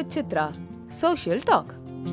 with Chitra. Social Talk.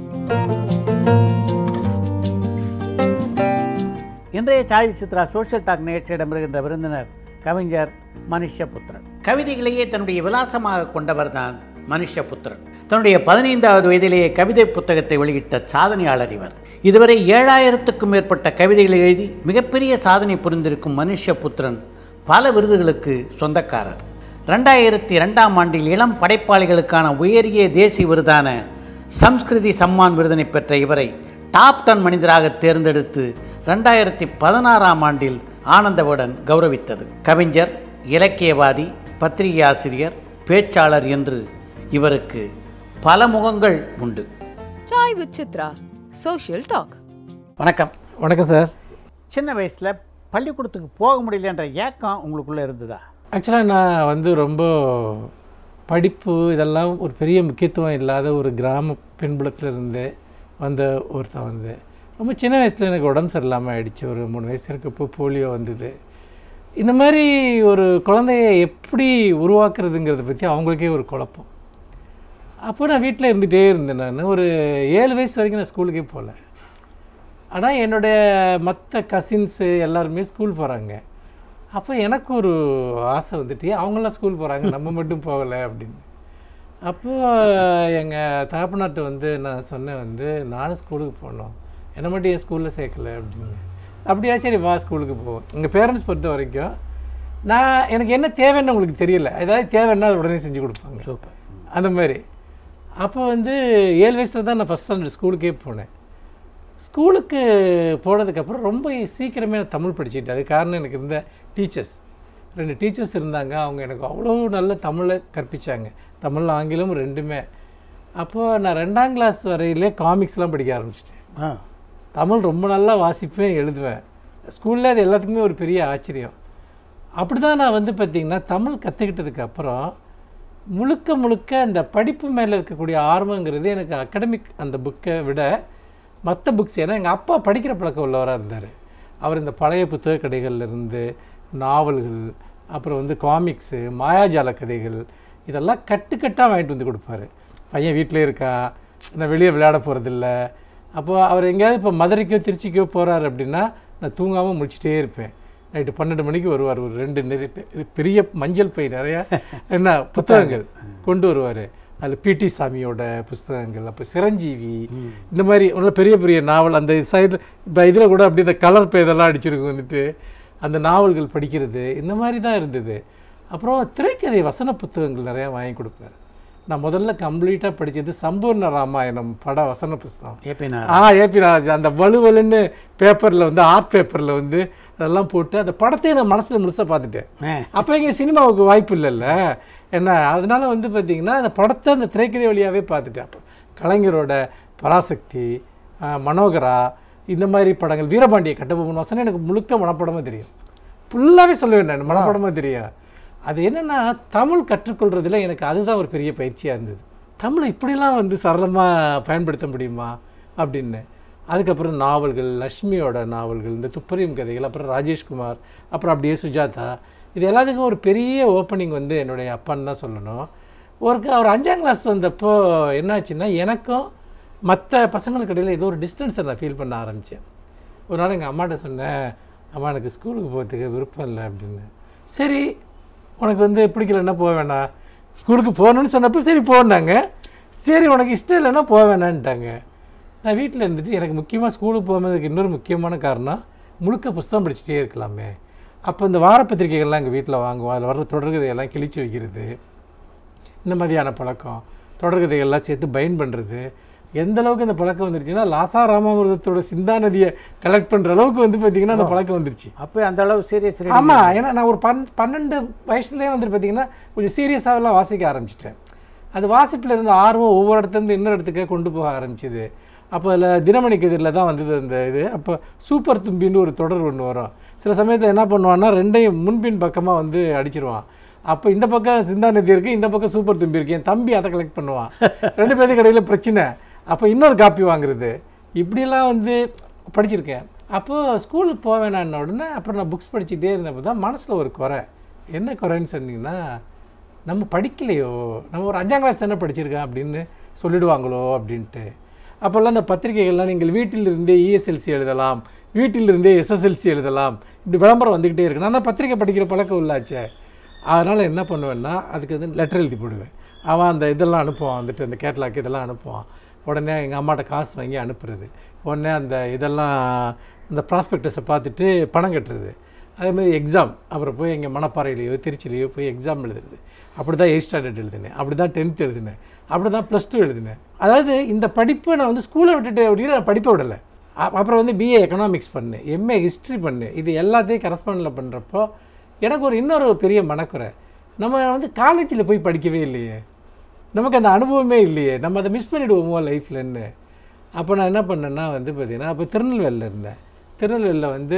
இன்றைய Sai Chitra social talk நிகழ்ச்சியிடம் வருகின்ற விருந்தினர் கவிஞர் மனுஷபுத்திரன் கவிதைகளையே தன்னுடைய விலாசமாக கொண்டவர்தான் மனுஷபுத்திரன் தன்னுடைய பதினைந்தாவது வயதிலேயே கவிதை புத்தகத்தை வெளியிட்ட சாதனையாளர் இவர் இதுவரை ஏழாயிரத்துக்கும் மேற்பட்ட கவிதைகளை எழுதி மிகப்பெரிய சாதனை புரிந்திருக்கும் மனுஷபுத்திரன் பல விருதுகளுக்கு சொந்தக்காரர் ரெண்டாயிரத்தி ரெண்டாம் ஆண்டில் இளம் படைப்பாளிகளுக்கான உயரிய தேசிய விருதான சம்ஸ்கிருதி சம்மான் விருதினை பெற்ற இவரை டாப் டென் மனிதராக தேர்ந்தெடுத்து ரெண்டாயிரத்தி பதினாறாம் ஆண்டில் ஆனந்தவுடன் கௌரவித்தது கவிஞர் இலக்கியவாதி பத்திரிகை ஆசிரியர் பேச்சாளர் என்று இவருக்கு பல முகங்கள் உண்டு Chai with Chitra. Social Talk. வணக்கம் வணக்கம் சார் சின்ன வயசில் பள்ளிக்கூடத்துக்கு போக முடியலன்ற ஏக்கம் உங்களுக்குள்ளே இருந்ததா ஆக்சுவலாக நான் வந்து ரொம்ப படிப்பு இதெல்லாம் ஒரு பெரிய முக்கியத்துவம் இல்லாத ஒரு கிராம பின்புலத்தில் இருந்து வந்த ஒருத்தன் வந்து ரொம்ப சின்ன வயசில் எனக்கு உடம்பு சரியில்லாமல் ஆயிடுச்சு ஒரு மூணு வயசு இருக்கப்போ போலியோ வந்தது இந்த மாதிரி ஒரு குழந்தைய எப்படி உருவாக்குறதுங்கிறத பற்றி அவங்களுக்கே ஒரு குழப்பம் அப்போ நான் வீட்டில் இருந்துகிட்டே இருந்தேன் நான் ஒரு ஏழு வயசு வரைக்கும் நான் ஸ்கூலுக்கே போகல ஆனால் என்னுடைய மற்ற கசின்ஸு எல்லாருமே ஸ்கூல் போகிறாங்க அப்போ எனக்கு ஒரு ஆசை வந்துட்டு அவங்களாம் ஸ்கூல் போகிறாங்க நம்ம மட்டும் போகலை அப்படின்னு அப்போ எங்கள் தகப்பனார்ட்ட வந்து நான் சொன்னேன் வந்து நானும் ஸ்கூலுக்கு போகணும் என்னை மட்டும் என் ஸ்கூலில் சேர்க்கல அப்படின்னு அப்படியா சரி வா ஸ்கூலுக்கு போவோம் எங்கள் பேரண்ட்ஸ் பொறுத்த வரைக்கும் நான் எனக்கு என்ன தேவைன்னு உங்களுக்கு தெரியல ஏதாவது தேவைன்னா அது உடனே செஞ்சு கொடுப்பாங்க சூப்பர் அந்த மாதிரி அப்போ வந்து ஏழு வயசில் தான் நான் ஃபஸ்ட் ஸ்டாண்டர்ட் ஸ்கூலுக்கே போனேன் ஸ்கூலுக்கு போனதுக்கப்புறம் ரொம்ப சீக்கிரமே நான் தமிழ் படிச்சுட்டேன் அது காரணம் எனக்கு இருந்த டீச்சர்ஸ் ரெண்டு டீச்சர்ஸ் இருந்தாங்க அவங்க எனக்கு அவ்வளோ நல்ல தமிழை கற்பிச்சாங்க தமிழ் ஆங்கிலம் ரெண்டுமே அப்போது நான் ரெண்டாம் கிளாஸ் வரையிலே காமிக்ஸ்லாம் படிக்க ஆரம்பிச்சிட்டேன் ஆ தமிழ் ரொம்ப நல்லா வாசிப்பேன் எழுதுவேன் ஸ்கூலில் அது எல்லாத்துக்குமே ஒரு பெரிய ஆச்சரியம் அப்படி தான் நான் வந்து பார்த்திங்கன்னா தமிழ் கற்றுக்கிட்டதுக்கு அப்புறம் முழுக்க முழுக்க அந்த படிப்பு மேலே இருக்கக்கூடிய ஆர்வங்கிறது எனக்கு அகடமிக் அந்த புக்கை விட மற்ற புக்ஸ் ஏன்னா எங்கள் அப்பா படிக்கிற பழக்கம் உள்ளவராக இருந்தார் அவர் இந்த பழைய புத்தக கடைகள்ல இருந்து நாவல்கள் அப்புறம் வந்து காமிக்ஸு மாயாஜால கதைகள் இதெல்லாம் கட்டுக்கட்டாக வாங்கிட்டு வந்து கொடுப்பாரு பையன் வீட்டிலே இருக்கா நான் வெளியே விளையாட போகிறதில்ல அப்போ அவர் எங்கேயாவது இப்போ மதுரைக்கோ திருச்சிக்கோ போகிறாரு அப்படின்னா நான் தூங்காமல் முடிச்சிட்டே இருப்பேன் நைட்டு பன்னெண்டு மணிக்கு வருவார் ஒரு ரெண்டு நிறைய பெரிய மஞ்சள் பை நிறையா என்ன புத்தகங்கள் கொண்டு வருவார் அதில் பிடி சாமியோட புஸ்தகங்கள் அப்போ சிரஞ்சீவி இந்த மாதிரி நல்ல பெரிய பெரிய நாவல் அந்த சைடில் இப்போ இதில் கூட அப்படியே இந்த கலர் பேதெல்லாம் அடிச்சிருக்கு வந்துட்டு அந்த நாவல்கள் படிக்கிறது இந்த மாதிரி தான் இருந்தது அப்புறம் திரைக்கதை வசன புத்தகங்கள் நிறையா வாங்கி கொடுப்பாரு நான் முதல்ல கம்ப்ளீட்டாக படித்தது சம்பூர்ண ராமாயணம் பட வசன புஸ்தகம் ஏபினா ஆ ஏபி ராஜா அந்த வலுவலுன்னு பேப்பரில் வந்து ஆர்ட் பேப்பரில் வந்து அதெல்லாம் போட்டு அந்த படத்தையும் நான் மனசில் முழுசாக பார்த்துட்டேன் ஆ அப்போ இங்கே சினிமாவுக்கு வாய்ப்பு இல்லைல்ல என்ன அதனால வந்து பார்த்திங்கன்னா அந்த படத்தை அந்த திரைக்கதை வழியாகவே பார்த்துட்டேன் அப்போ கலைஞரோட பராசக்தி ஆ, மனோகரா இந்த மாதிரி படங்கள் வீரபாண்டிய கட்டபொம்மன் வசனம் எனக்கு முழுக்க மனப்படமாக தெரியும் ஃபுல்லாகவே சொல்லுவேன் நான் மனப்படமாக தெரியும் அது என்னென்னா தமிழ் கற்றுக்கொள்றதுல எனக்கு அதுதான் ஒரு பெரிய பயிற்சியாக இருந்தது தமிழை இப்படிலாம் வந்து சரளமாக பயன்படுத்த முடியுமா அப்படின்னு அதுக்கப்புறம் நாவல்கள் லக்ஷ்மியோட நாவல்கள் இந்த துப்பறியும் கதைகள் அப்புறம் ராஜேஷ்குமார் அப்புறம் அப்படியே சுஜாதா இது எல்லாத்துக்கும் ஒரு பெரிய ஓப்பனிங் வந்து என்னுடைய அப்பான்னு தான் சொல்லணும் ஒரு க- ஒரு அஞ்சாம் கிளாஸ் வந்தப்போ என்னாச்சுன்னா எனக்கும் மற்ற பசங்களுக்கு இடையில ஏதோ ஒரு டிஸ்டன்ஸை நான் ஃபீல் பண்ண ஆரம்பித்தேன் ஒரு நாள் எங்கள் அம்மாட்ட சொன்னேன் அம்மா எனக்கு ஸ்கூலுக்கு போகிறதுக்கு விருப்பம் இல்லை அப்படின்னு சரி உனக்கு வந்து பிடிக்கலன்னா போக வேணாம் ஸ்கூலுக்கு போகணுன்னு சொன்னப்போ சரி போனாங்க சரி உனக்கு இஷ்டம் இல்லைன்னா போக வேணான்ட்டாங்க நான் வீட்டில் இருந்துட்டு எனக்கு முக்கியமாக ஸ்கூலுக்கு போகும்போதுக்கு இன்னொரு முக்கியமான காரணம் முழுக்க புஸ்தகம் படிச்சுட்டே இருக்கலாமே அப்போ இந்த வாரப்பத்திரிகைகள்லாம் எங்கள் வீட்டில் வாங்குவோம் அதில் வர்ற தொடர்கதையெல்லாம் கிழிச்சு வைக்கிறது இந்த மாதிரியான பழக்கம் தொடர்கதைகள்லாம் சேர்த்து பைண்ட் பண்ணுறது எந்த அளவுக்கு இந்த பழக்கம் வந்துருச்சுன்னா லாசா ராமாமிர்தத்தோட சிந்தா நதியை கலெக்ட் பண்ணுற அளவுக்கு வந்து பார்த்திங்கன்னா அந்த பழக்கம் வந்துருச்சு அப்போ அந்த அளவு சீரியஸ் ஆமாம் ஏன்னா நான் ஒரு பன் பன்னெண்டு வயசுலேயே வந்துட்டு பார்த்தீங்கன்னா கொஞ்சம் சீரியஸாகலாம் வாசிக்க ஆரம்பிச்சிட்டேன் அது வாசிப்பில் இருந்த ஆர்வம் ஒவ்வொரு இடத்துலேருந்து இன்னொரு இடத்துக்கு கொண்டு போக ஆரம்பிச்சுது அப்போ அதில் தினமணி கதிரில் தான் வந்தது அந்த இது அப்போ சூப்பர் தும்பின்னு ஒரு தொடர் ஒன்று வரும் சில சமயத்தில் என்ன பண்ணுவான்னா ரெண்டையும் முன்பின் பக்கமாக வந்து அடிச்சிருவான் அப்போ இந்த பக்கம் சிந்தா நதி இருக்குது இந்த பக்கம் சூப்பர் தும்பி இருக்கு என் தம்பி அதை கலெக்ட் பண்ணுவான் ரெண்டு பேருக்கு இடையில பிரச்சனை அப்போ இன்னொரு காப்பி வாங்குறது இப்படிலாம் வந்து படிச்சிருக்கேன் அப்போது ஸ்கூலுக்கு போக வேணான்ன உடனே அப்புறம் நான் புக்ஸ் படிச்சுட்டே இருந்தப்போ தான் மனசில் ஒரு குறை என்ன குறைன்னு சொன்னீங்கன்னா நம்ம படிக்கலையோ நம்ம ஒரு அஞ்சாம் கிளாஸ் தானே படிச்சிருக்கோம் அப்படின்னு சொல்லிடுவாங்களோ அப்படின்ட்டு அப்போல்லாம் அந்த பத்திரிகைகள்லாம் நீங்கள் வீட்டிலிருந்தே இஎஸ்எல்சி எழுதலாம் வீட்டிலிருந்தே எஸ்எஸ்எல்சி எழுதலாம் இப்படி விளம்பரம் வந்துக்கிட்டே இருக்கு நான் தான் பத்திரிக்கை படிக்கிற பழக்கம் இல்லாச்சே அதனால் என்ன பண்ணுவேன்னா அதுக்கு வந்து லெட்டர் எழுதி போடுவேன் அவன் அந்த இதெல்லாம் அனுப்புவான் வந்துட்டு அந்த கேட்லாக் இதெல்லாம் அனுப்புவான் உடனே எங்கள் அம்மாட்ட காசு வாங்கி அனுப்புறது உடனே அந்த இதெல்லாம் அந்த ப்ராஸ்பெக்டஸை பார்த்துட்டு பணம் கட்டுறது அதேமாதிரி எக்ஸாம் அப்புறம் போய் எங்கள் மணப்பாறையிலையோ திருச்சிலையோ போய் எக்ஸாம் எழுதுறது அப்படி தான் எயிட் ஸ்டாண்டர்ட் எழுதினேன் அப்படி தான் டென்த் எழுதினேன் அப்படி தான் ப்ளஸ் டூ எழுதினேன் அதாவது இந்த படிப்பை நான் வந்து ஸ்கூலை விட்டுட்டு அப்படிங்கிற நான் படிப்பை விடலை அ- அப்புறம் வந்து பிஏ எக்கனாமிக்ஸ் பண்ணேன் எம்ஏ ஹிஸ்ட்ரி பண்ணேன் இது எல்லாத்தையும் கரஸ்பாண்டில் பண்ணுறப்போ எனக்கு ஒரு இன்னொரு பெரிய மனக்குறை நம்ம வந்து காலேஜில் போய் படிக்கவே இல்லையே நமக்கு அந்த அனுபவமே இல்லையே நம்ம அதை மிஸ் பண்ணிவிடுவோமோ லைஃப்லன்னு அப்போ நான் என்ன பண்ணேன்னா வந்து பார்த்திங்கன்னா அப்போ திருநெல்வேலியில் இருந்தேன் திருநெல்வேலியில் வந்து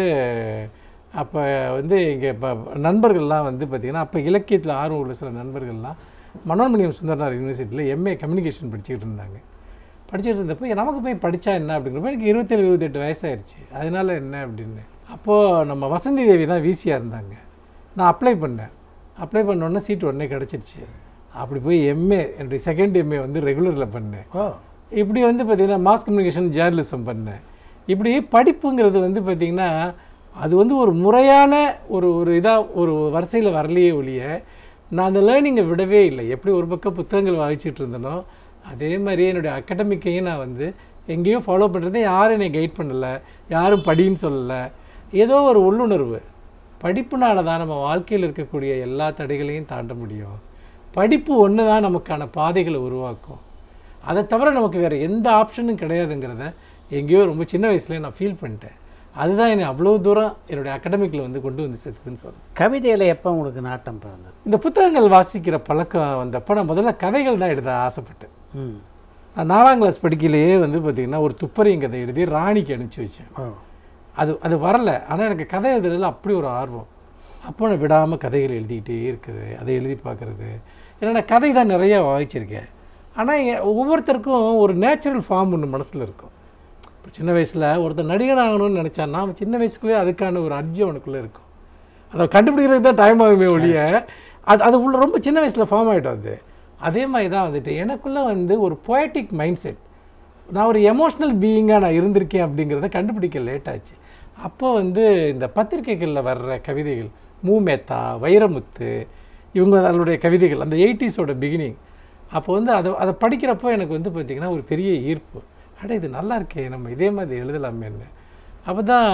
அப்போ வந்து இங்கே இப்போ நண்பர்கள்லாம் வந்து பார்த்திங்கன்னா அப்போ இலக்கியத்தில் ஆர்வம் உள்ள சில நண்பர்கள்லாம் மனோன்மணியம் சுந்தரனார் யூனிவர்சிட்டியில் எம்ஏ கம்யூனிகேஷன் படிச்சுக்கிட்டு இருந்தாங்க படிச்சுட்டு இருந்தப்போ நமக்கு போய் படித்தா என்ன அப்படிங்கிறப்ப எனக்கு இருபத்தேழு இருபத்தெட்டு வயசாயிருச்சு அதனால என்ன அப்படின்னு அப்போது நம்ம வசந்தி தேவி தான் விசியாக இருந்தாங்க நான் அப்ளை பண்ணேன் அப்ளை பண்ணோன்னே சீட் உடனே கிடச்சிருச்சு அப்படி போய் எம்ஏ என்னுடைய செகண்ட் எம்ஏ வந்து ரெகுலரில் பண்ணேன் ஓ இப்படி வந்து பார்த்திங்கன்னா மாஸ் கம்யூனிகேஷன் ஜேர்னலிசம் பண்ணேன் இப்படி படிப்புங்கிறது வந்து பார்த்திங்கன்னா அது வந்து ஒரு முறையான ஒரு ஒரு இதாக ஒரு வரிசையில் வரலையே ஒழிய நான் அந்த லேர்னிங்கை விடவே இல்லை எப்படி ஒரு பக்கம் புத்தகங்கள் வாசிச்சுட்டு இருந்தனோ அதே மாதிரி என்னுடைய அகடமிக்கையும் நான் வந்து எங்கேயும் ஃபாலோ பண்ணுறது யாரும் என்னை கைட் பண்ணலை யாரும் படின்னு சொல்லலை ஏதோ ஒரு உள்ளுணர்வு படிப்புனால தான் நம்ம வாழ்க்கையில் இருக்கக்கூடிய எல்லா தடைகளையும் தாண்ட முடியும் படிப்பு ஒன்று தான் நமக்கான பாதைகளை உருவாக்கும் அதை தவிர நமக்கு வேறு எந்த ஆப்ஷனும் கிடையாதுங்கிறத எங்கேயோ ரொம்ப சின்ன வயசுலேயே நான் ஃபீல் பண்ணிட்டேன் அதுதான் என்னை அவ்வளோ தூரம் என்னுடைய அகடமிக்கில் வந்து கொண்டு வந்து சேர்த்துக்குன்னு சொல்கிறேன் கவிதையில் எப்போ உங்களுக்கு நாட்டம் பிறந்தது இந்த புத்தகங்கள் வாசிக்கிற பழக்கம் வந்தப்போ நான் முதல்ல கதைகள் தான் எழுத ஆசைப்பட்டேன் ம் நான் நாலாம் கிளாஸ் படிக்கையிலேயே வந்து பார்த்திங்கன்னா ஒரு துப்பறியும் கதை எழுதி ராணிக்கு அனுப்பிச்சி வச்சேன் ஓ அது அது வரல ஆனால் எனக்கு கதை எழுதுறதுல அப்படி ஒரு ஆர்வம் அப்போ நான் விடாமல் கதைகள் எழுதிக்கிட்டே இருக்குது அதை எழுதி பார்க்குறது ஏன்னா நான் கதை தான் நிறைய வாசிச்சிருக்கேன் ஆனால் ஒவ்வொருத்தருக்கும் ஒரு நேச்சுரல் ஃபார்ம் ஒன்று மனசில் இருக்கும் இப்போ சின்ன வயசில் ஒருத்தர் நடிகர் ஆகணும்னு நினச்சான்னா அவன் சின்ன வயசுக்குள்ளேயே அதுக்கான ஒரு அர்ஜி அவனுக்குள்ளே இருக்கும் அதை கண்டுபிடிக்கிறதுக்கு தான் டைம் ஆகுமே ஒழிய அது அது உள்ள ரொம்ப சின்ன வயசில் ஃபார்ம் ஆகிடும் அது அதே மாதிரி தான் வந்துட்டு எனக்குள்ளே வந்து ஒரு poetic மைண்ட் செட் நான் ஒரு எமோஷ்னல் பீயிங்காக நான் இருந்திருக்கேன் அப்படிங்கிறத கண்டுபிடிக்க லேட் ஆச்சு அப்போ வந்து இந்த பத்திரிகைகளில் வர்ற கவிதைகள் மூமேத்தா வைரமுத்து இவங்க அதனுடைய கவிதைகள் அந்த எயிட்டிஸோட பிகினிங் அப்போ வந்து அதை அதை படிக்கிறப்போ எனக்கு வந்து பார்த்திங்கன்னா ஒரு பெரிய ஈர்ப்பு அட இது நல்லா இருக்கே நம்ம இதே மாதிரி எழுதலாமேன்னு அப்போ தான்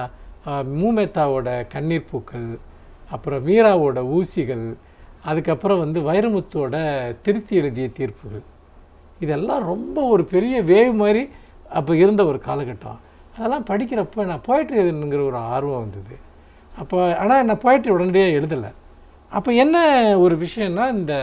மூமேத்தாவோட கண்ணீர் பூக்கள் அப்புறம் மீராவோட ஊசிகள் அதுக்கப்புறம் வந்து வைரமுத்துவோட திருத்தி எழுதிய தீர்ப்புகள் இதெல்லாம் ரொம்ப ஒரு பெரிய வேவ் மாதிரி அப்போ இருந்த ஒரு காலகட்டம் அதெல்லாம் படிக்கிறப்ப நான் போய்ட்ரி எழுதணுங்கிற ஒரு ஆர்வம் வந்தது அப்போ ஆனால் நான் போய்ட்ரி உடனடியாக எழுதலை அப்போ என்ன ஒரு விஷயம்னா இந்த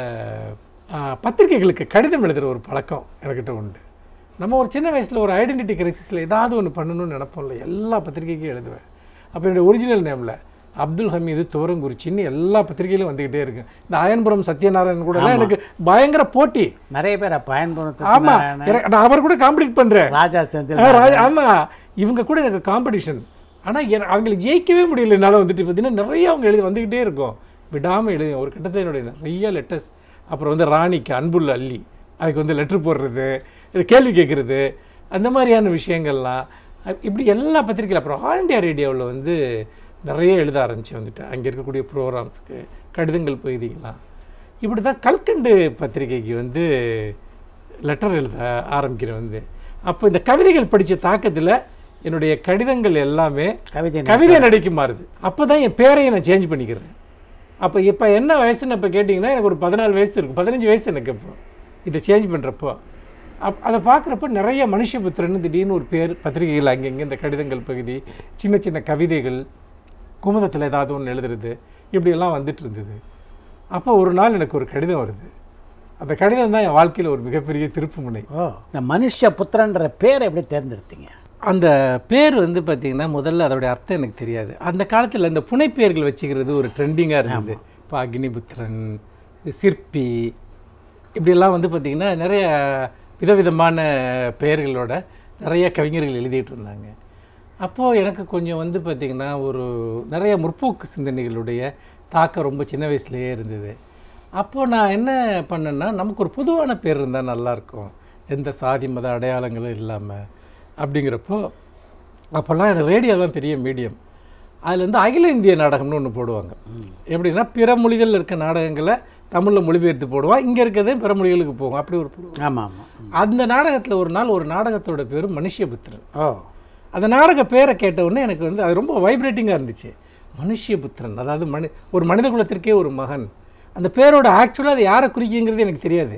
ஆ, பத்திரிகைகளுக்கு கடிதம் எழுதுகிற ஒரு பழக்கம் எனக்கிட்ட உண்டு நம்ம ஒரு சின்ன வயசில் ஒரு ஐடென்டிட்டி கிரைசிஸில் ஏதாவது ஒன்று பண்ணணும்னு நினைப்போம்ல எல்லா பத்திரிகைக்கும் எழுதுவேன் அப்போ என்னுடைய ஒரிஜினல் நேமில் அப்துல் ஹமீது துவரங்குறிச்சின்னு எல்லா பத்திரிகையிலும் வந்துக்கிட்டே இருக்கு இந்த அயன்புரம் சத்யநாராயணன் கூட எல்லாம் எனக்கு பயங்கர போட்டி நிறைய பேர் பயன்படுத்த ஆமா எனக்கு- நான் அவர் கூட காம்படிட் பண்றேன் ராஜா செந்தில் ஆ, ராஜா- ஆமா இவங்க கூட எனக்கு காம்படிஷன் ஆனா என- அவங்களை ஜெயிக்கவே முடியல என்னால் வந்துட்டு பார்த்தீங்கன்னா நிறைய அவங்க எழுதி வந்துக்கிட்டே இருக்கும் விடாம எழுதி ஒரு கட்டத்தில் என்னுடைய நிறைய லெட்டர்ஸ் அப்புறம் வந்து ராணிக்கு அன்புள்ள அள்ளி அதுக்கு வந்து லெட்டர் போடுறது இது கேள்வி கேட்குறது அந்த மாதிரியான விஷயங்கள்லாம் அ- இப்படி எல்லா பத்திரிகையில் அப்புறம் ஆல் இண்டியா ரேடியோவில் வந்து நிறைய எழுத ஆரம்பிச்சு வந்துட்டேன் அங்கே இருக்கக்கூடிய ப்ரோக்ராம்ஸ்க்கு கடிதங்கள் பகுதிகள்லாம் இப்படி தான் கல்கண்டு பத்திரிகைக்கு வந்து லெட்டர் எழுத ஆரம்பிக்கிறேன் வந்து அப்போ இந்த கவிதைகள் படித்த தாக்கத்தில் என்னுடைய கடிதங்கள் எல்லாமே கவிதை கவிதை நடைக்கு மாறுது அப்போ தான் என் பேரையை நான் சேஞ்ச் பண்ணிக்கிறேன் அப்போ இப்போ என்ன வயசுன்னு இப்போ கேட்டிங்கன்னா எனக்கு ஒரு பதினாலு வயசு இருக்கும் பதினஞ்சு வயசு எனக்கு இப்போ இதை சேஞ்ச் பண்ணுறப்போ அப் அதை பார்க்குறப்ப நிறைய மனுஷபுத்திரன்னு திடீர்னு ஒரு பேர் பத்திரிகைகள் அங்கங்கே இந்த கடிதங்கள் பகுதி சின்ன சின்ன கவிதைகள் குமுதத்தில் ஏதாவது ஒன்று எழுதுறது இப்படியெல்லாம் வந்துட்டு இருந்தது அப்போ ஒரு நாள் எனக்கு ஒரு கடிதம் வருது அந்த கடிதம் தான் என் வாழ்க்கையில் ஒரு மிகப்பெரிய திருப்புமுனை ஓ இந்த மனுஷ புத்திரன்ற பேரை எப்படி தேர்ந்தெடுத்தீங்க அந்த பேர் வந்து பார்த்திங்கன்னா முதல்ல அதோடைய அர்த்தம் எனக்கு தெரியாது அந்த காலத்தில் இந்த புனைப்பெயர்கள் வச்சுக்கிறது ஒரு ட்ரெண்டிங்காக இருந்தது இப்போ அக்னிபுத்திரன் சிற்பி இப்படியெல்லாம் வந்து பார்த்திங்கன்னா நிறைய விதவிதமான பெயர்களோட நிறைய கவிஞர்கள் எழுதிட்டு இருந்தாங்க அப்போது எனக்கு கொஞ்சம் வந்து பார்த்திங்கன்னா ஒரு நிறைய முற்போக்கு சிந்தனைகளுடைய தாக்கம் ரொம்ப சின்ன வயசுலேயே இருந்தது அப்போது நான் என்ன பண்ணேன்னா நமக்கு ஒரு பொதுவான பேர் இருந்தால் நல்லாயிருக்கும் எந்த சாதி மத அடையாளங்களும் இல்லாமல் அப்படிங்கிறப்போ அப்போல்லாம் எனக்கு ரேடியோ தான் பெரிய மீடியம் அதில் வந்து அகில இந்திய நாடகம்னு ஒன்று போடுவாங்க எப்படின்னா பிற மொழிகளில் இருக்க நாடகங்களை தமிழில் மொழிபெயர்த்து போடுவான் இங்கே இருக்கிறதே பிற மொழிகளுக்கு போகும் அப்படி ஒரு program. ஆமாம் ஆமாம் அந்த நாடகத்தில் ஒரு நாள் ஒரு நாடகத்தோட பேர் மனுஷபுத்திரன் ஓ அந்த நாடக பேரை கேட்ட உடனே எனக்கு வந்து அது ரொம்ப வைப்ரேட்டிங்காக இருந்துச்சு மனுஷபுத்திரன் அதாவது மனி ஒரு மனித குலத்திற்கே ஒரு மகன் அந்த பேரோட ஆக்சுவலாக அது யாரை குறிக்குங்கிறது எனக்கு தெரியாது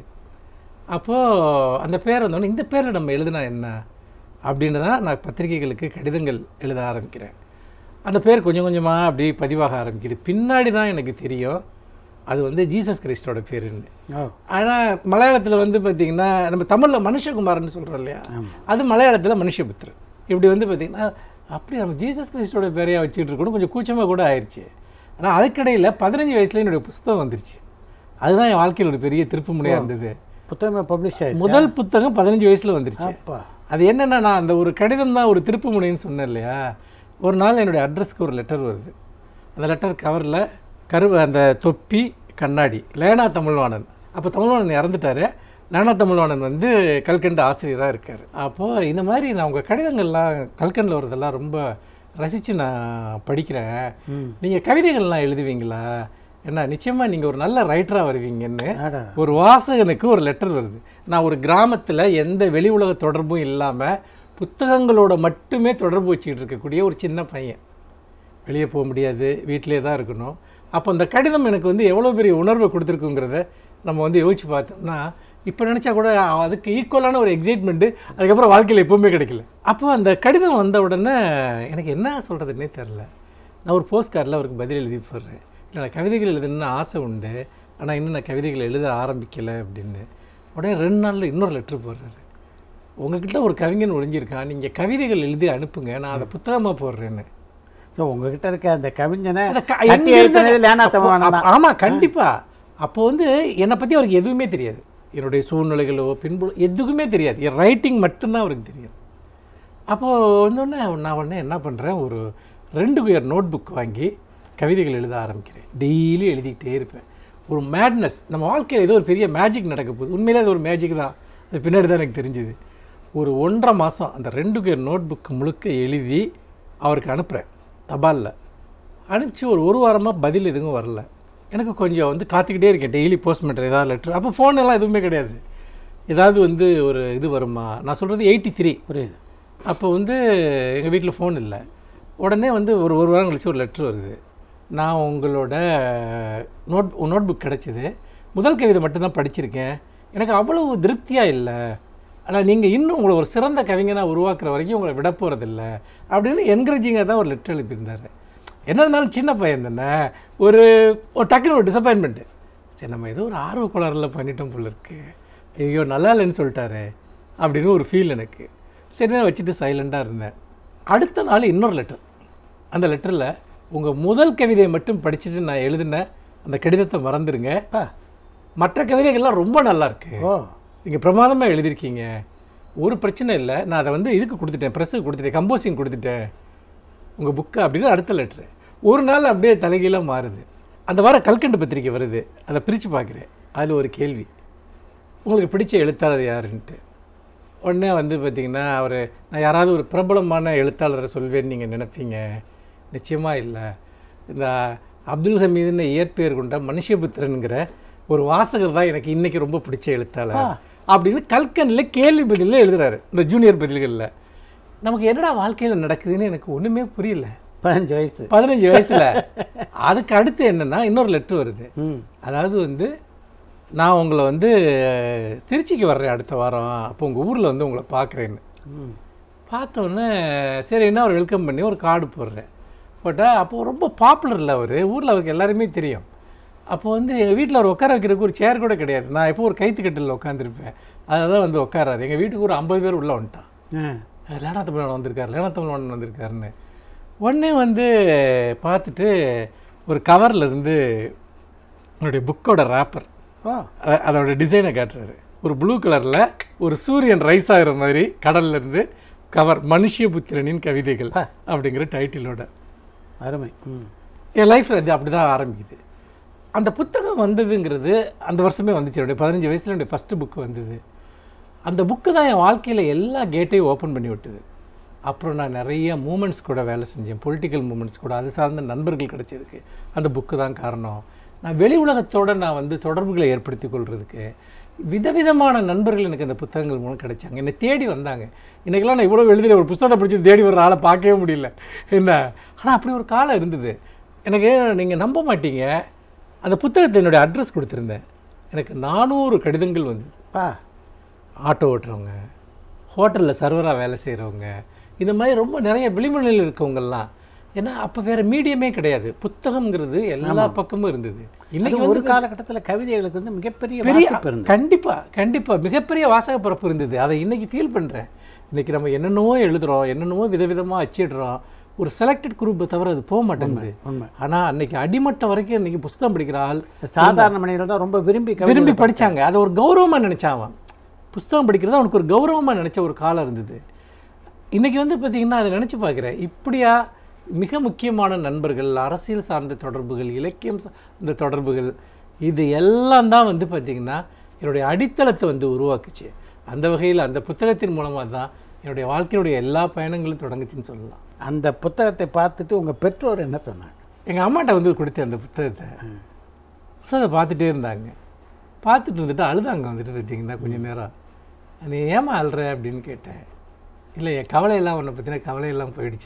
அப்போது அந்த பேர் வந்தோடனே இந்த பேரில் நம்ம எழுதுனா என்ன அப்படின்னு தான் நான் பத்திரிகைகளுக்கு கடிதங்கள் எழுத ஆரம்பிக்கிறேன் அந்த பேர் கொஞ்சம் கொஞ்சமாக அப்படி பதிவாக ஆரம்பிக்குது பின்னாடி தான் எனக்கு தெரியும் அது வந்து ஜீசஸ் கிறிஸ்டோட பேருன்னு ஓ ஆனால் மலையாளத்தில் வந்து பார்த்திங்கன்னா நம்ம தமிழில் மனுஷகுமாரன்னு சொல்கிறோம் இல்லையா அது மலையாளத்தில் மனுஷபுத்திரன் இப்படி வந்து பார்த்திங்கன்னா அப்படி நம்ம ஜீசஸ் கிறிஸ்டோட பேரையா வச்சுட்டு இருக்கணும் கொஞ்சம் கூச்சமாக கூட ஆயிடுச்சு ஆனால் அதுக்கிடையில் பதினஞ்சு வயசுல என்னுடைய புஸ்தகம் வந்துருச்சு அதுதான் என் வாழ்க்கையில் ஒரு பெரிய திருப்பு முனையாக இருந்தது புத்தகமே பப்ளிஷ் ஆயிடுச்சு முதல் புத்தகம் பதினஞ்சு வயசில் வந்துருச்சு அப்பா அது என்னென்னா நான் அந்த ஒரு கடிதம் தான் ஒரு திருப்பு முனைன்னு சொன்னேன் இல்லையா ஒரு நாள் என்னுடைய அட்ரஸ்க்கு ஒரு லெட்டர் வருது அந்த லெட்டர் கவரில் கரு அந்த தொப்பி கண்ணாடி லேனா தமிழ்வாணன் அப்போ தமிழ்வாணன் இறந்துட்டாரு லேனா தமிழ்வாணன் வந்து கல்கண்டு ஆசிரியராக இருக்கார் அப்போது இந்த மாதிரி நான் உங்கள் கடிதங்கள்லாம் கல்கண்டில் வரதெல்லாம் ரொம்ப ரசித்து நான் படிக்கிறேன் நீங்கள் கவிதைகள்லாம் எழுதுவீங்களா என்ன நிச்சயமாக நீங்கள் ஒரு நல்ல ரைட்டராக வருவீங்கன்னு ஆடா ஒரு வாசகனுக்கு ஒரு லெட்டர் வருது நான் ஒரு கிராமத்தில் எந்த வெளி உலக தொடர்பும் இல்லாமல் புத்தகங்களோட மட்டுமே தொடர்பு வச்சுக்கிட்டு இருக்கக்கூடிய ஒரு சின்ன பையன் வெளியே போக முடியாது வீட்டிலே தான் இருக்கணும் அப்போ அந்த கடிதம் எனக்கு வந்து எவ்வளோ பெரிய உணர்வை கொடுத்துருக்குங்கிறத நம்ம வந்து யோசிச்சு பார்த்தோம்னா இப்போ நினச்சா கூட அதுக்கு ஈக்குவலான ஒரு எக்ஸைட்மெண்ட்டு அதுக்கப்புறம் வாழ்க்கையில் எப்பவுமே கிடைக்கல அப்போ அந்த கடிதம் வந்த உடனே எனக்கு என்ன சொல்கிறதுனே தெரில நான் ஒரு போஸ்ட் கார்டில் அவருக்கு பதில் எழுதி போடுறேன் இல்லை நான் கவிதைகள் எழுதணும்னு ஆசை உண்டு ஆனால் இன்னும் நான் கவிதைகள் எழுத ஆரம்பிக்கலை அப்படின்னு உடனே ரெண்டு நாளில் இன்னொரு லெட்ரு போடுறாரு உங்ககிட்ட ஒரு கவிஞன் ஒழிஞ்சிருக்கான் நீங்கள் கவிதைகள் எழுதி அனுப்புங்க நான் அதை புத்தகமாக போடுறேன்னு ஸோ உங்ககிட்ட இருக்க அந்த கவிஞனை அந்த க- கட்டி எங்கிருந்து- எழுத்துனது லேனா அப்போ- தமிழ்வாணன் அப்ப- ஆமா கண்டிப்பா அப்போ வந்து என்னை பத்தி அவருக்கு எதுவுமே தெரியாது என்னுடைய சூழ்நிலைகளோ பின்பு எதுக்குமே தெரியாது என் ரைட்டிங் மட்டும்தான் அவருக்கு தெரியும் அப்போது வந்தோடனே நான் உடனே என்ன பண்ணுறேன் ஒரு ரெண்டு குயர் நோட் புக் வாங்கி கவிதைகள் எழுத ஆரம்பிக்கிறேன் டெய்லி எழுதிக்கிட்டே இருப்பேன் ஒரு மேட்னஸ் நம்ம வாழ்க்கையில் ஏதோ ஒரு பெரிய மேஜிக் நடக்க போகுது உண்மையிலே அது ஒரு மேஜிக் தான் அது பின்னாடி தான் எனக்கு தெரிஞ்சுது ஒரு ஒன்றரை மாதம் அந்த ரெண்டு குயர் நோட் புக் முழுக்க எழுதி அவருக்கு அனுப்புகிறேன் தபாலில் அனுப்பிச்சு ஒரு ஒரு வாரமாக பதில் எதுவும் வரல எனக்கு கொஞ்சம் வந்து காத்துக்கிட்டே இருக்கேன் டெய்லி போஸ்ட்மேட்டர் ஏதாவது லெட்ரு அப்போ ஃபோன் எல்லாம் எதுவுமே கிடையாது ஏதாவது வந்து ஒரு இது வருமா நான் சொல்கிறது எயிட்டி த்ரீ புரியுது அப்போ வந்து எங்கள் வீட்டில் ஃபோன் இல்லை உடனே வந்து ஒரு ஒரு வாரம் கழிச்சு ஒரு லெட்ரு வருது நான் உங்களோட நோட் நோட் புக் கிடச்சிது முதல் கவிதை மட்டும்தான் படிச்சிருக்கேன் எனக்கு அவ்வளவு திருப்தியாக இல்லை ஆனால் நீங்கள் இன்னும் உங்களை ஒரு சிறந்த கவிஞனாக உருவாக்குற வரைக்கும் உங்களை விட போகிறதில்ல அப்படின்னு என்கரேஜிங்காக தான் ஒரு லெட்டர் எழுப்பியிருந்தார் என்ன இருந்தாலும் சின்ன பையன் தானே ஒரு ஒரு டக்குன்னு ஒரு டிசப்பாயின்மெண்ட்டு சரி நம்ம ஏதோ ஒரு ஆர்வ கோளாறில் பண்ணிட்டோம் போல இருக்கு ஐயோ நல்லா இல்லைன்னு சொல்லிட்டாரு அப்படின்னு ஒரு ஃபீல் எனக்கு சரி நான் வச்சுட்டு சைலண்டாக இருந்தேன் அடுத்த நாள் இன்னொரு லெட்டர் அந்த லெட்டரில் உங்கள் முதல் கவிதையை மட்டும் படிச்சுட்டு நான் எழுதின அந்த கடிதத்தை மறந்துடுங்க பா மற்ற கவிதைகள்லாம் ரொம்ப நல்லா இருக்கு ஓ நீங்கள் பிரமாதமாக எழுதியிருக்கீங்க ஒரு பிரச்சனை இல்லை நான் அதை வந்து இதுக்கு கொடுத்துட்டேன் ப்ரெஸ்ஸுக்கு கொடுத்துட்டேன் கம்போசிங் கொடுத்துட்டேன் உங்கள் புக்கு அப்படின்னு அடுத்த லெட்ரு ஒரு நாள் அப்படியே தலைகீழாக மாறுது அந்த வாரம் கல்கண்டு பத்திரிக்கை வருது அதை பிரித்து பார்க்குறேன் அதில் ஒரு கேள்வி உங்களுக்கு பிடிச்ச எழுத்தாளர் யாருன்ட்டு உடனே வந்து பார்த்தீங்கன்னா அவர் நான் யாராவது ஒரு பிரபலமான எழுத்தாளரை சொல்வேன்னு நீங்கள் நினைப்பீங்க நிச்சயமாக இல்லை இந்த அப்துல் ஹமீதுன்னு இயற்பெயர் கொண்ட மனுஷபுத்திரனுங்கிற ஒரு வாசகர் தான் எனக்கு இன்னைக்கு ரொம்ப பிடிச்ச எழுத்தாளர் அப்படின்னு கல்கனில் கேள்வி பதிலில் எழுதுறாரு இந்த ஜூனியர் பதில்களில் நமக்கு என்னடா வாழ்க்கையில் நடக்குதுன்னு எனக்கு ஒன்றுமே புரியல பதினஞ்சு வயசு பதினஞ்சு வயசில் அதுக்கு அடுத்து என்னென்னா இன்னொரு லெட்ரு வருது ம் அதாவது வந்து நான் உங்களை வந்து திருச்சிக்கு வர்றேன் அடுத்த வாரம் அப்போ உங்கள் ஊரில் வந்து உங்களை பார்க்குறேன்னு ம் பார்த்தோன்னே சரி என்ன அவர் வெல்கம் பண்ணி ஒரு கார்டு போடுறேன் போட்டால் அப்போது ரொம்ப பாப்புலர் இல்லை அவர் ஊரில் அவருக்கு எல்லாருமே தெரியும் அப்போ வந்து எங்கள் வீட்டில் அவர் உட்கார வைக்கிறதுக்கு ஒரு சேர் கூட கிடையாது நான் எப்போ ஒரு கைத்துக்கட்டில் உட்காந்துருப்பேன் அதை தான் வந்து உட்காராரு எங்கள் வீட்டுக்கு ஒரு ஐம்பது பேர் உள்ளே வந்துட்டான் ஆ லேனா தமிழன் வந்திருக்காரு லேனா தமிழன் வந்திருக்காருன்னு உடனே வந்து பார்த்துட்டு ஒரு கவரில் இருந்து என்னுடைய புக்கோட ரேப்பர் ஓ அதோட டிசைனை காட்டுறாரு ஒரு ப்ளூ கலரில் ஒரு சூரியன் ரைஸ் ஆகிற மாதிரி கடல்ல இருந்து கவர் மனுஷபுத்திரனின் கவிதைகள் அப்படிங்கிற டைட்டிலோட அருமை ம் என் லைஃப்பில் அது அப்படி தான் ஆரம்பிக்குது அந்த புத்தகம் வந்ததுங்கிறது அந்த வருஷமே வந்துச்சு என்னுடைய பதினஞ்சு வயசில் என்னுடைய ஃபஸ்ட்டு புக் வந்தது அந்த புக்கு தான் என் வாழ்க்கையில் எல்லா கேட்டையும் ஓப்பன் பண்ணி விட்டுது அப்புறம் நான் நிறைய மூமெண்ட்ஸ் கூட வேலை செஞ்சேன் பொலிட்டிக்கல் மூமெண்ட்ஸ் கூட அது சார்ந்த நண்பர்கள் கிடைச்சதுக்கு அந்த புக்கு தான் காரணம் நான் வெளி உலகத்தோடு நான் வந்து தொடர்புகளை ஏற்படுத்தி கொள்றதுக்கு விதவிதமான நண்பர்கள் எனக்கு அந்த புத்தகங்கள் மூலம் கிடைச்சாங்க என்னை தேடி வந்தாங்க இன்றைக்கெல்லாம் நான் இவ்வளோ எழுதின ஒரு புத்தகத்தை படிச்சு தேடி வர்ற ஆளை பார்க்கவே முடியல என்ன ஆனால் அப்படி ஒரு காலம் இருந்தது எனக்கு நீங்கள் நம்ப மாட்டீங்க அந்த புத்தகத்தை என்னுடைய அட்ரஸ் கொடுத்துருந்தேன் எனக்கு நானூறு கடிதங்கள் வந்தது பா ஆட்டோ ஓட்டுறவங்க ஹோட்டலில் சர்வராக வேலை செய்கிறவங்க இந்த மாதிரி ரொம்ப நிறைய விளிம்புநிலையில் இருக்கவங்கெல்லாம் ஏன்னா அப்போ வேறு மீடியமே கிடையாது புத்தகம்ங்கிறது எல்லா பக்கமும் இருந்தது இன்னைக்கு இன்னைக்கு ஒரு காலகட்டத்தில் கவிதைகளுக்கு வந்து மிகப்பெரிய பெரிய வாசிப்பு இருந்தது கண்டிப்பா கண்டிப்பா மிகப்பெரிய வாசக பரப்பு இருந்தது அதை இன்னைக்கு ஃபீல் பண்றேன் இன்னைக்கு நம்ம என்னென்னவோ எழுதுறோம் என்னென்னவோ விதவிதமா அச்சிடுறோம் ஒரு செலக்டட் குரூப்பை தவிர அது போக மாட்டேங்குது உண்மை ஆனா அன்னைக்கு அடிமட்டம் வரைக்கும் இன்னைக்கு புஸ்தகம் படிக்கிற ஆள் சாதாரண மனிதர்கள் தான் ரொம்ப விரும்பி கவிதை விரும்பி படிச்சாங்க அதை ஒரு கௌரவமா நினைச்சான் அவன் புஸ்தகம் படிக்கிறது அவனுக்கு ஒரு கௌரவமா நினைச்ச ஒரு காலம் இருந்தது இன்னைக்கு வந்து பார்த்தீங்கன்னா அதை நினைச்சு பார்க்குறேன் இப்படியா மிக முக்கியமான நண்பர்கள் அரசியல் சார்ந்த தொடர்புகள் இலக்கியம் சார்ந்த தொடர்புகள் இது எல்லாம் தான் வந்து பார்த்திங்கன்னா என்னுடைய அடித்தளத்தை வந்து உருவாக்குச்சு அந்த வகையில் அந்த புத்தகத்தின் மூலமாக தான் என்னுடைய வாழ்க்கையினுடைய எல்லா பயணங்களும் தொடங்குச்சுன்னு சொல்லலாம் அந்த புத்தகத்தை பார்த்துட்டு உங்க பெற்றோர் என்ன சொன்னாங்க எங்கள் அம்மாட்ட வந்து கொடுத்தேன் அந்த புத்தகத்தை புத்தகத்தை பார்த்துட்டே இருந்தாங்க பார்த்துட்டு இருந்துட்டு அழுதாங்க வந்துட்டு பார்த்தீங்கன்னா கொஞ்சம் நேரம் நீ ஏமா அழுற அப்படின்னு கேட்டேன் இல்லை என் கவலையெல்லாம் உன்னை பற்றின கவலையெல்லாம் போயிடுச்சு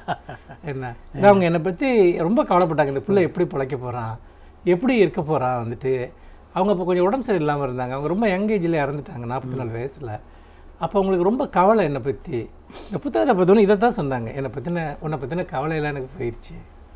என்ன இல்லை அவங்க என்னை பற்றி ரொம்ப கவலைப்பட்டாங்க இந்த பிள்ளை எப்படி பிழைக்க போகிறான் எப்படி இருக்க போகிறான் வந்துட்டு அவங்க இப்போ கொஞ்சம் உடம்பு சரியில்லாமல் இருந்தாங்க அவங்க ரொம்ப யங் ஏஜில் இறந்துட்டாங்க நாற்பத்தி நாலு வயசில் அப்போ அவங்களுக்கு ரொம்ப கவலை என்னை பற்றி இந்த புத்தகத்தை பார்த்தோன்னே இதை தான் சொன்னாங்க என்னை பற்றின உன்னை பற்றின கவலையெல்லாம் எனக்கு போயிடுச்சு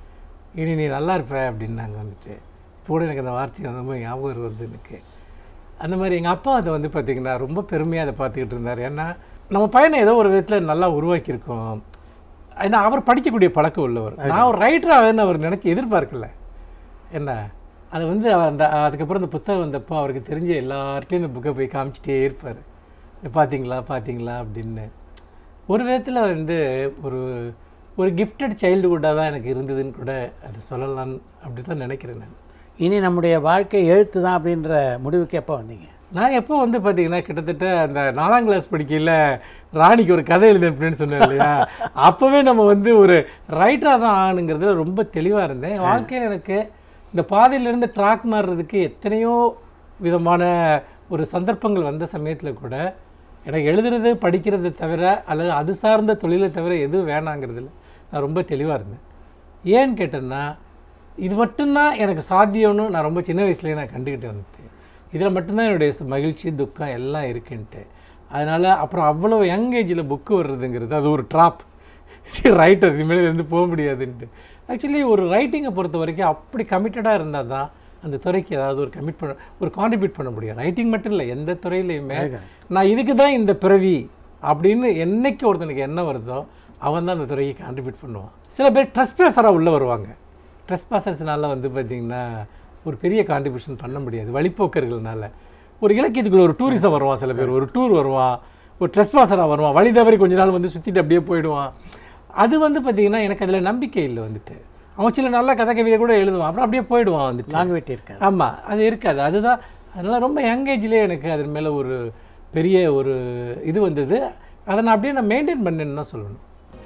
இனி நீ நல்லா இருப்ப அப்படின்னாங்க வந்துட்டு இப்போ கூட எனக்கு அந்த வார்த்தை வந்து ரொம்ப ஞாபகம் வருது எனக்கு அந்த மாதிரி எங்கள் அப்பா அதை வந்து பார்த்திங்கன்னா ரொம்ப பெருமையாக அதை பார்த்துக்கிட்டு இருந்தார் ஏன்னா நம்ம பையனை ஏதோ ஒரு விதத்தில் நல்லா உருவாக்கியிருக்கோம் ஏன்னா அவர் படிக்கக்கூடிய பழக்கம் உள்ளவர் நான் ஒரு ரைட்டராகவேன்னு அவர் நினச்சி எதிர்பார்க்கல என்ன அது வந்து அவர் அந்த அதுக்கப்புறம் இந்த புத்தகம் வந்தப்போ அவருக்கு தெரிஞ்ச எல்லார்ட்டையும் இந்த புக்கை போய் காமிச்சிட்டே இருப்பார் பார்த்தீங்களா பார்த்தீங்களா அப்படின்னு ஒரு விதத்தில் வந்து ஒரு ஒரு கிஃப்டட் சைல்டுஹுட்டாக தான் எனக்கு இருந்ததுன்னு கூட அதை சொல்லலான்னு அப்படி தான் நினைக்கிறேன் நான் இனி நம்முடைய வாழ்க்கை எழுத்து தான் அப்படின்ற முடிவுக்கு எப்போ வந்தீங்க நான் எப்போ வந்து பார்த்தீங்கன்னா கிட்டத்தட்ட அந்த நாலாம் கிளாஸ் படிக்கையில் ராணிக்கு ஒரு கதை எழுதினேன்னு சொன்னேன் இல்லையா அப்போவே நம்ம வந்து ஒரு ரைட்டராக தான் ஆகணுங்கிறதுல ரொம்ப தெளிவாக இருந்தேன் என் வாழ்க்கையில் எனக்கு இந்த பாதையிலேருந்து ட்ராக் மாறுறதுக்கு எத்தனையோ விதமான ஒரு சந்தர்ப்பங்கள் வந்த சமயத்தில் கூட எனக்கு எழுதுறது படிக்கிறது தவிர அல்லது அது சார்ந்த தொழிலை தவிர எதுவும் வேணாங்கிறதுல நான் ரொம்ப தெளிவாக இருந்தேன் ஏன்னு கேட்டேன்னா இது மட்டும்தான் எனக்கு சாத்தியம்னு நான் ரொம்ப சின்ன வயசுலேயே நான் கண்டுக்கிட்டு வந்துட்டேன் இதில் மட்டும்தான் என்னுடைய ச- மகிழ்ச்சி துக்கம் எல்லாம் இருக்குன்ட்டு அதனால் அப்புறம் அவ்வளோ யங் ஏஜில் புக்கு வர்றதுங்கிறது அது ஒரு ட்ராப் ரைட்டர் இனிமேல் இருந்து போக முடியாதுன்ட்டு ஆக்சுவலி ஒரு ரைட்டிங்கை பொறுத்த வரைக்கும் அப்படி கமிட்டடாக இருந்தால் தான் அந்த துறைக்கு ஏதாவது ஒரு கமிட் பண்ண ஒரு கான்ட்ரிபியூட் பண்ண முடியும் ரைட்டிங் மட்டும் இல்லை எந்த துறையிலையுமே நான் இதுக்கு தான் இந்த பிறவி அப்படின்னு என்னைக்கு ஒருத்தனுக்கு என்ன வருதோ அவன் தான் அந்த துறைக்கு கான்ட்ரிபியூட் பண்ணுவான் சில பேர் ட்ரெஸ் பேசராக உள்ளே வருவாங்க ட்ரெஸ் பாசர்ஸ்னால வந்து பார்த்திங்கன்னா ஒரு பெரிய கான்ட்ரிபியூஷன் பண்ண முடியாது வழிப்போக்கர்கள்னால ஒரு இலக்கியத்துக்குள்ள ஒரு டூரிசம் வருவான் சில பேர் ஒரு டூர் வருவான் ஒரு ட்ரெஸ் பாசராக வருவான் வழி தவறி கொஞ்ச நாள் வந்து சுற்றிட்டு அப்படியே போயிடுவான் அது வந்து பார்த்திங்கன்னா எனக்கு அதில் நம்பிக்கை இல்லை வந்துட்டு அவன் சில நல்ல கதை கவிதை கூட எழுதுவான் அப்புறம் அப்படியே போயிடுவான் வந்துட்டு லாங்குவேஜ் இருக்காது ஆமாம் அது இருக்காது அதுதான் அதனால் ரொம்ப யங் ஏஜ்லேயே எனக்கு அதன் மேலே ஒரு பெரிய ஒரு இது வந்தது அதை நான் அப்படியே நான் மெயின்டைன் பண்ணேன்னு தான் சொல்லணும்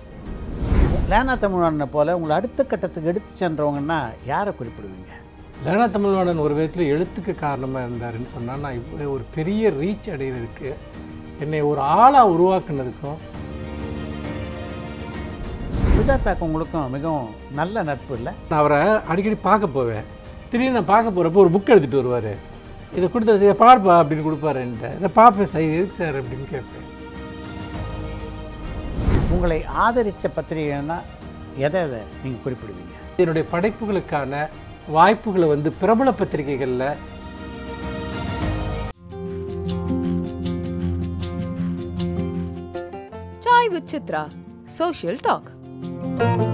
லேனா தமிழ்வாணனை போல உங்களை அடுத்த கட்டத்துக்கு எடுத்து சென்றவங்கன்னா யாரை குறிப்பிடுவீங்க லேனா தமிழ்வாணன் ஒரு விதத்தில் எழுத்துக்கு காரணமாக இருந்தாருன்னு சொன்னால் நான் இப்போ ஒரு பெரிய ரீச் அடைகிறதுக்கு என்னை ஒரு ஆளாக உருவாக்குனதுக்கும் சுஜாதாக்கு உங்களுக்கும் மிகவும் நல்ல நட்பு இல்லை நான் அவரை அடிக்கடி பார்க்க போவேன் திடீர்னு நான் பார்க்க போகிறப்போ ஒரு புக் எடுத்துகிட்டு வருவார் இதை கொடுத்த இதை பார்ப்பா அப்படின்னு கொடுப்பாருன்ட்டு இதை பார்ப்பேன் சார் இது எதுக்கு சார் அப்படின்னு கேட்பேன் உங்களை ஆதரித்த பத்திரிகைன்னா எதை எதை நீங்கள் குறிப்பிடுவீங்க என்னுடைய படைப்புகளுக்கான வாய்ப்புகளை வந்து பிரபல பத்திரிகைகளில் Chai with Chitra. Social talk.